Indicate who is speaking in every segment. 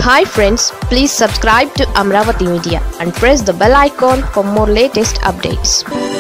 Speaker 1: hi friends please subscribe to Amaravati media and press the bell icon for more latest updates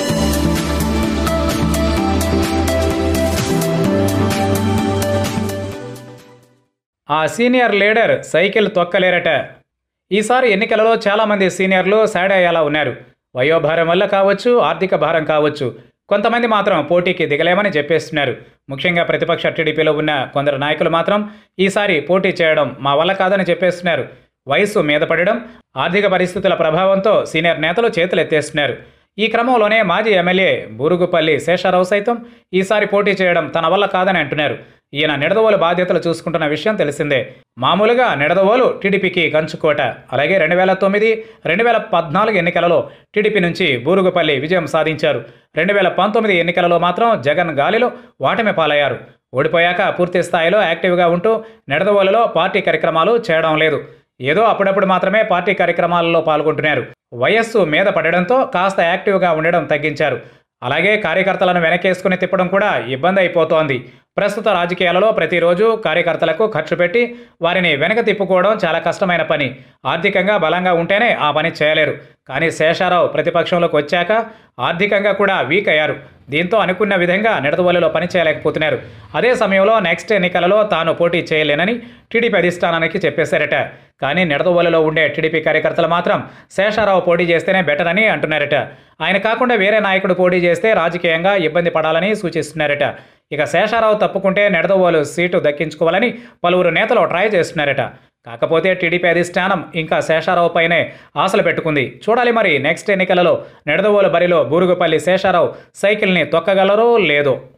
Speaker 2: ఆ senior leader cycle తొక్కలేరట ఈసారి ఎన్నికలలో చాలామంది సీనియర్లు సాడ్ అయ్యేలా ఉన్నారు వయోభారం వల్ల కావచ్చు ఆర్థిక భారం కావచ్చు కొంతమంది మాత్రం పోటీకి దిగలేమని చెప్పేస్తున్నారు ముఖ్యంగా ప్రతిపక్ష టీడీపీలో ఉన్న కొందరు నాయకులు మాత్రం ఈసారి పోటీ చేయడం మా వల్ల కాదని చెప్పేస్తున్నారు వయసు మీద పడడం ఆర్థిక పరిస్థితుల ప్రభావంతో సీనియర్ నేతలు చేతులు ఎత్తేస్తున్నారు ఈ క్రమంలోనే మాజీ ఎమ్మెల్యే బూరుగుపల్లి శేషారావు సైతం ఈసారి పోటీ చేయడం తన వల్ల కాదని అంటున్నారు ఈయన నిడదవోలు బాధ్యతలు చూసుకుంటున్న విషయం తెలిసిందే మామూలుగా నిడదవోలు టీడీపీకి కంచుకోట అలాగే రెండు వేల తొమ్మిది రెండు వేల పద్నాలుగు ఎన్నికలలో టీడీపీ నుంచి బూరుగుపల్లి విజయం సాధించారు రెండు వేల పంతొమ్మిది ఎన్నికలలో మాత్రం జగన్ గాలిలో వాటమి పాలయ్యారు ఓడిపోయాక పూర్తి స్థాయిలో యాక్టివ్గా ఉంటూ నిడదవోలులో పార్టీ కార్యక్రమాలు చేయడం లేదు ఏదో అప్పుడప్పుడు మాత్రమే పార్టీ కార్యక్రమాలలో పాల్గొంటున్నారు వయస్సు మీద పడడంతో కాస్త యాక్టివ్గా ఉండడం తగ్గించారు అలాగే కార్యకర్తలను వెనకేసుకుని తిప్పడం కూడా ఇబ్బంది అయిపోతోంది ప్రస్తుత రాజకీయాలలో ప్రతిరోజు కార్యకర్తలకు ఖర్చు పెట్టి వారిని వెనక తిప్పుకోవడం చాలా కష్టమైన పని ఆర్థికంగా బలంగా ఉంటేనే ఆ పని చేయలేరు కానీ శేషారావు ప్రతిపక్షంలోకి వచ్చాక ఆర్థికంగా కూడా వీక్ అయ్యారు దీంతో అనుకున్న విధంగా నిడదవల్లిలో పని చేయలేకపోతున్నారు అదే సమయంలో నెక్స్ట్ ఎన్నికలలో తాను పోటీ చేయలేనని టీడీపీ అధిష్టానానికి చెప్పేశారట కానీ నిడదవల్లిలో ఉండే టీడీపీ కార్యకర్తలు మాత్రం శేషారావు పోటీ చేస్తేనే బెటర్ అని అంటున్నారట ఆయన కాకుండా వేరే నాయకుడు పోటీ చేస్తే రాజకీయంగా ఇబ్బంది పడాలని సూచిస్తున్నారట ఇక శేషారావు తప్పుకుంటే నిడదవోలు సీటు దక్కించుకోవాలని పలువురు నేతలు ట్రై చేస్తున్నారట కాకపోతే టీడీపీ అధిష్టానం ఇంకా శేషారావు పైనే ఆశలు పెట్టుకుంది చూడాలి మరి నెక్స్ట్ ఎన్నికలలో నిడదవోలు బరిలో బూరుగుపల్లి శేషారావు సైకిల్ని తొక్కగలరో లేదో